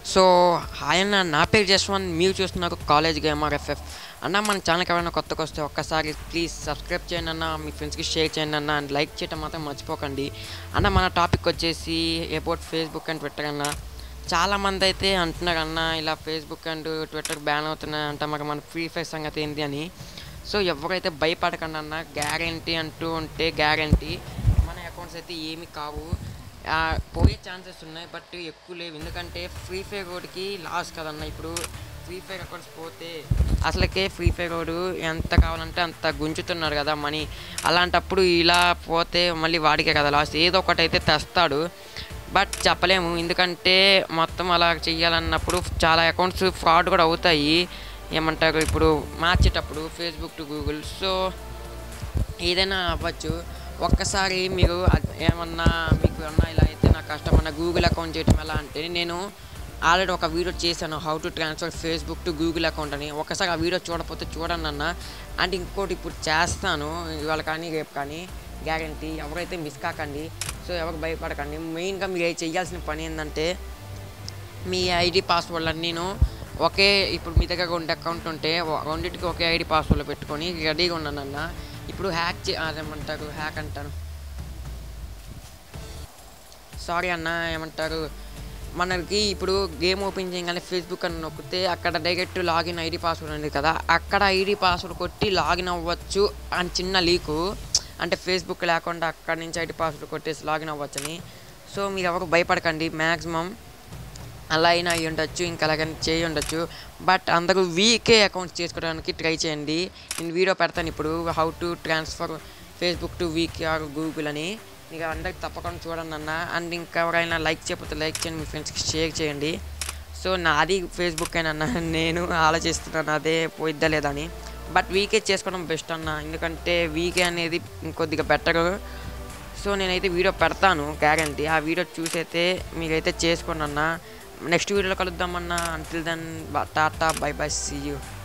so hi అన్న నా పేరు జస్వంత్ మీరు చూస్తున్నారు కాలేజ్ గేమర్ ఎఫ్ఎఫ్ అన్న మన ఛానల్కి ఎవరైనా కొత్తగా వస్తే ఒక్కసారి ప్లీజ్ సబ్స్క్రైబ్ చేయండి అన్న మీ ఫ్రెండ్స్కి షేర్ చేయండి అన్న అండ్ లైక్ చేయడం మాత్రం మర్చిపోకండి అన్న మన టాపిక్ వచ్చేసి అబౌట్ ఫేస్బుక్ అండ్ ట్విట్టర్ అన్న చాలామంది అయితే అంటున్నారు అన్న ఇలా ఫేస్బుక్ అండ్ ట్విట్టర్ బ్యాన్ అవుతున్నాయి అంట మరి మన ఫ్రీ ఫైర్ సంగతి ఏంటి అని సో ఎవరైతే భయపడకండి అన్న గ్యారంటీ అంటూ ఉంటే గ్యారంటీ మన అకౌంట్స్ అయితే ఏమి కావు ఆ, పోయే ఛాన్సెస్ ఉన్నాయి బట్ ఎక్కువ లేవు ఎందుకంటే ఫ్రీ ఫైర్ రోడ్కి లాస్ కదన్న ఇప్పుడు ఫ్రీ ఫైర్ అకౌంట్స్ పోతే అసలుకే ఫ్రీ ఫైర్ రోడ్ ఎంత కావాలంటే అంత గుంజుతున్నారు కదా మనీ అలాంటప్పుడు ఇలా పోతే మళ్ళీ వాడికే కదా లాస్ ఏదో ఒకటి అయితే తెస్తాడు బట్ చెప్పలేము ఎందుకంటే మొత్తం అలా చెయ్యాలన్నప్పుడు చాలా అకౌంట్స్ ఫ్రాడ్ కూడా అవుతాయి ఏమంటారు ఇప్పుడు మార్చేటప్పుడు ఫేస్బుక్ టు గూగుల్ సో ఏదైనా అవ్వచ్చు ఒక్కసారి మీరు అద్- ఏమన్నా మీకు అన్నా ఇలా అయితే నాకు కష్టం అన్న గూగుల్ అకౌంట్ చేయటం ఎలా అంటే నేను ఆల్రెడీ ఒక వీడియో చేశాను how to transfer Facebook to Google account అని ఒకసారి ఆ వీడియో చూడకపోతే చూడండి అన్న అండ్ ఇంకోటి ఇప్పుడు చేస్తాను ఇవాళ కానీ రేపు కానీ గ్యారంటీ ఎవరైతే మిస్ కాకండి సో ఎవరు భయపడకండి మెయిన్గా మీరు చేయాల్సిన పని ఏంటంటే మీ ఐడి పాస్వర్డ్ నేను ఒకే ఇప్పుడు మీ దగ్గర రెండు అకౌంట్ ఉంటే ఒ- రెండింటికి ఒకే ఐడి పాస్వర్డ్ పెట్టుకొని రెడీగా ఉన్నాను అన్న ఇప్పుడు హ్యాక్ చే అదేమంటారు హ్యాక్ అంటాను సారీ అన్న ఏమంటారు మనకి ఇప్పుడు గేమ్ ఓపెన్ చేయగానే ఫేస్బుక్ అని నొక్కితే అక్కడ డైరెక్ట్ లాగిన్ ఐడి పాస్వర్డ్ ఉంది కదా అక్కడ ఐడి పాస్వర్డ్ కొట్టి లాగిన్ అవ్వచ్చు అని చిన్న లీకు అంటే ఫేస్బుక్ లేకుండా అక్కడ నుంచి ఐడి పాస్వర్డ్ కొట్టేసి లాగిన్ అవ్వచ్చని సో మీరు ఎవరు భయపడకండి మ్యాక్సిమం అలా అయినా అయ్యి ఉండొచ్చు ఇంకా అలాగని చేయి ఉండొచ్చు బట్ అందరూ వీకే అకౌంట్స్ చేసుకోవడానికి ట్రై చేయండి నేను వీడియో పెడతాను ఇప్పుడు how to transfer Facebook to VK or Google అని మీకు అందరికి తప్పకుండా చూడండి అన్న అండ్ ఇంకా ఎవరైనా లైక్ చేయకపోతే లైక్ చేయండి మీ ఫ్రెండ్స్కి షేర్ చేయండి సో నాది ఫేస్బుక్ అన్న నేను ఆలోచిస్తున్నాను అదే పోయిద్దా లేదా అని బట్ వీకే చేసుకోవడం బెస్ట్ అన్న ఎందుకంటే వీకే అనేది ఇంకొద్దిగా బెటర్ సో నేనైతే వీడియో పెడతాను గ్యారంటీ ఆ వీడియో చూసైతే మీరైతే చేసుకోండి అన్న నెక్స్ట్ వీడియోలో కలుద్దామన్నా until then tata bye bye see you